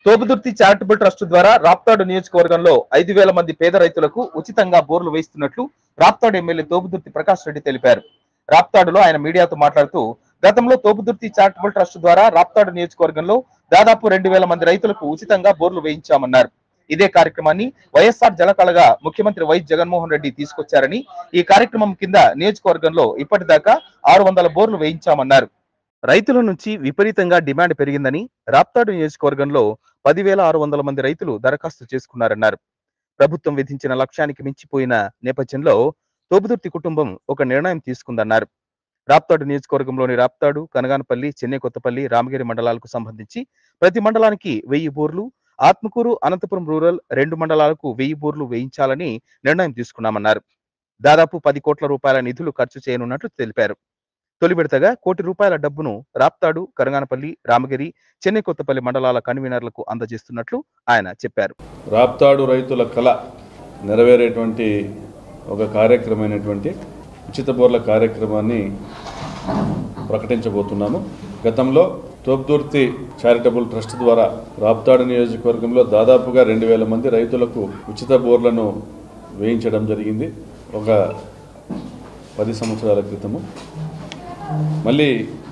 Thopudurthi charitable trust ద్వారా రాప్తాడు నియోజకవర్గంలో ఐదు వేల మంది పేద రైతులకు ఉచితంగా బోర్లు వేస్తున్నట్లు రాప్తాడు ఎమ్మెల్యే తోపుదుర్తి ప్రకాష్ రెడ్డి తెలిపారు రాప్తాడులో ఆయన మీడియాతో మాట్లాడుతూ గతంలో తోపుదుర్తి చారిటబుల్ ట్రస్ట్ ద్వారా రాప్తాడు నియోజకవర్గంలో దాదాపు రెండు వేల మంది రైతులకు ఉచితంగా బోర్లు వేయించామన్నారు ఇదే కార్యక్రమాన్ని వైఎస్ఆర్ జలకళగా ముఖ్యమంత్రి వైఎస్ జగన్మోహన్ రెడ్డి తీసుకొచ్చారని ఈ కార్యక్రమం కింద నియోజకవర్గంలో ఇప్పటిదాకా ఆరు వందల బోర్లు వేయించామన్నారు రైతుల నుంచి విపరీతంగా డిమాండ్ పెరిగిందని రాప్తాడు నియోజకవర్గంలో పదివేల ఆరు వందల మంది రైతులు దరఖాస్తు చేసుకున్నారన్నారు ప్రభుత్వం విధించిన లక్ష్యానికి మించిపోయిన నేపథ్యంలో తోపుదుర్తి కుటుంబం ఒక నిర్ణయం తీసుకుందన్నారు రాప్తాడు నియోజకవర్గంలోని రాప్తాడు కనగానపల్లి చెన్నై కొత్తపల్లి రామగిరి మండలాలకు సంబంధించి ప్రతి మండలానికి వెయ్యి బోర్లు ఆత్మకూరు అనంతపురం రూరల్ రెండు మండలాలకు వెయ్యి బోర్లు వేయించాలని నిర్ణయం తీసుకున్నామన్నారు దాదాపు పది కోట్ల రూపాయల నిధులు ఖర్చు చేయనున్నట్లు తెలిపారు తొలి విడతగా కోటి రూపాయల డబ్బును రాప్తాడు కరంగానపల్లి రామగిరి చెన్నై కొత్తపల్లి మండలాల కన్వీనర్లకు అందజేస్తున్నట్లు ఆయన చెప్పారు రాప్తాడు రైతుల కళ నెరవేరేటువంటి ఒక కార్యక్రమైనటువంటి ఉచిత బోర్ల కార్యక్రమాన్ని ప్రకటించబోతున్నాము గతంలో తోప్దుర్తి చారిటబుల్ ట్రస్ట్ ద్వారా రాప్తాడు నియోజకవర్గంలో దాదాపుగా రెండు వేల మంది రైతులకు ఉచిత బోర్లను వేయించడం జరిగింది ఒక పది సంవత్సరాల క్రితము మళ్ళీ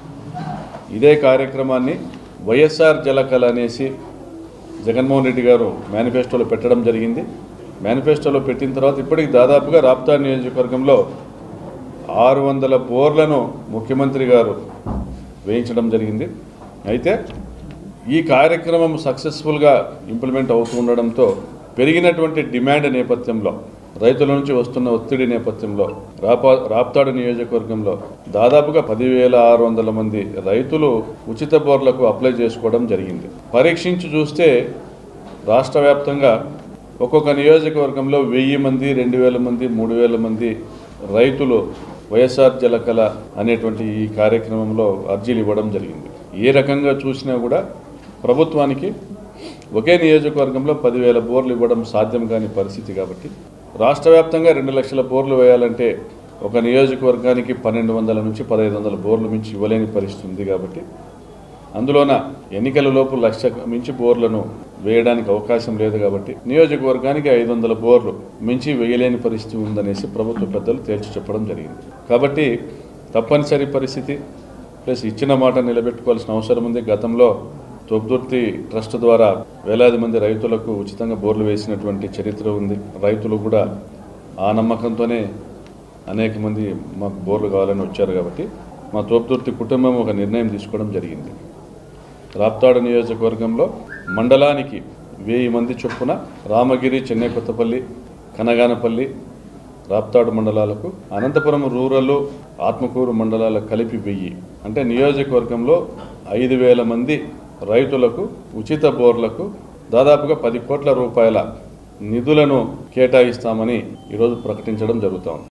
ఇదే కార్యక్రమాన్ని వైఎస్ఆర్ జలకళ అనేసి జగన్మోహన్ రెడ్డి గారు మేనిఫెస్టోలో పెట్టడం జరిగింది మేనిఫెస్టోలో పెట్టిన తర్వాత ఇప్పటికి దాదాపుగా రాప్తా నియోజకవర్గంలో ఆరు వందల బోర్లను ముఖ్యమంత్రి గారు వేయించడం జరిగింది అయితే ఈ కార్యక్రమం సక్సెస్ఫుల్గా ఇంప్లిమెంట్ అవుతూ ఉండడంతో పెరిగినటువంటి డిమాండ్ నేపథ్యంలో రైతుల నుంచి వస్తున్న ఒత్తిడి నేపథ్యంలో రాపా రాప్తాడు నియోజకవర్గంలో దాదాపుగా పదివేల ఆరు వందల మంది రైతులు ఉచిత బోర్లకు అప్లై చేసుకోవడం జరిగింది పరీక్షించి చూస్తే రాష్ట్ర వ్యాప్తంగా ఒక్కొక్క నియోజకవర్గంలో వెయ్యి మంది రెండు వేల మంది మూడు వేల మంది రైతులు వైఎస్ఆర్ జలకళ అనేటువంటి ఈ కార్యక్రమంలో అర్జీలు ఇవ్వడం జరిగింది ఏ రకంగా చూసినా కూడా ప్రభుత్వానికి ఒకే నియోజకవర్గంలో పదివేల బోర్లు ఇవ్వడం సాధ్యం కాని పరిస్థితి కాబట్టి రాష్ట్ర వ్యాప్తంగా రెండు లక్షల బోర్లు వేయాలంటే ఒక నియోజకవర్గానికి పన్నెండు వందల నుంచి పదహైదు వందల బోర్లు మించి ఇవ్వలేని పరిస్థితి ఉంది కాబట్టి అందులోన ఎన్నికల లోపు లక్ష మించి బోర్లను వేయడానికి అవకాశం లేదు కాబట్టి నియోజకవర్గానికి ఐదు వందల బోర్లు మించి వేయలేని పరిస్థితి ఉందనేసి ప్రభుత్వ పెద్దలు తేల్చి చెప్పడం జరిగింది కాబట్టి తప్పనిసరి పరిస్థితి ప్లస్ ఇచ్చిన మాట నిలబెట్టుకోవాల్సిన అవసరం ఉంది గతంలో తొబ్దుర్తి ట్రస్ట్ ద్వారా వేలాది మంది రైతులకు ఉచితంగా బోర్లు వేసినటువంటి చరిత్ర ఉంది రైతులు కూడా ఆ నమ్మకంతోనే అనేక మంది మాకు బోర్లు కావాలని వచ్చారు కాబట్టి మా తోపుదుర్తి కుటుంబం ఒక నిర్ణయం తీసుకోవడం జరిగింది రాప్తాడు నియోజకవర్గంలో మండలానికి వెయ్యి మంది చొప్పున రామగిరి చెన్నై కొత్తపల్లి కనగానపల్లి రాప్తాడు మండలాలకు అనంతపురం రూరల్ ఆత్మకూరు మండలాలకు కలిపి వెయ్యి అంటే నియోజకవర్గంలో ఐదు వేల మంది రైతులకు ఉచిత బోర్లకు దాదాపుగా పది కోట్ల రూపాయల నిధులను కేటాయిస్తామని ఈరోజు ప్రకటించడం జరుగుతోంది